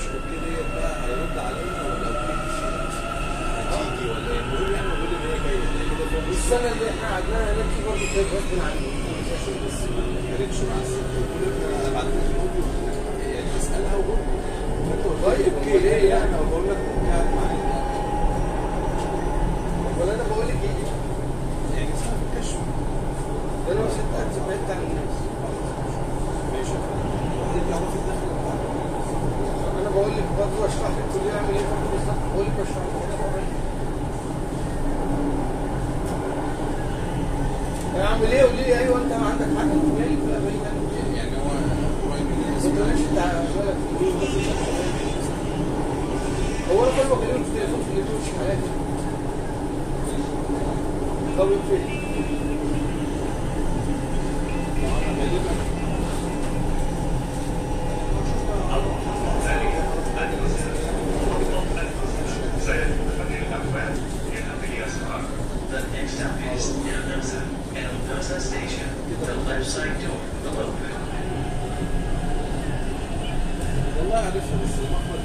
اوكي ديت بقى هيرد علينا ولا اوكي مش هتيجي ولا ايه المهم يعني بقول ان هي جايه لان ده فوق السنة اللي احنا قعدناها هناك دي برضه كانت غصب عني مش عشان بس ما كانتش مع الست قلت له انا بعت لك الفيديو يعني اسالها وقول طيب اوكي ليه يعني انا بقول لك قاعد معايا ولا انا بقول لك ايه يعني اسمها في الكشف ده انا مش هتأكد بعدت عن الناس ماشي وبعدين تعرفي الدخل بتاعك انا بقول لك برضه اشرح لك كل يعمل ايه برضه بالظبط بقول لك اشرح لك كده بقول لك. اعمل ايه وليه ايوه انت عندك حاجه مالك بقى باين عليك. يعني هو قريب من الناس انت مش انت بالك في مين بس مش عارف. هو انا كل ما بكلمك في التليفون في التليفون مش حياتي طب فين انا غالبا The next stop is Mendoza, Mendoza Station, the left side door will open. والله عارفها بس المحور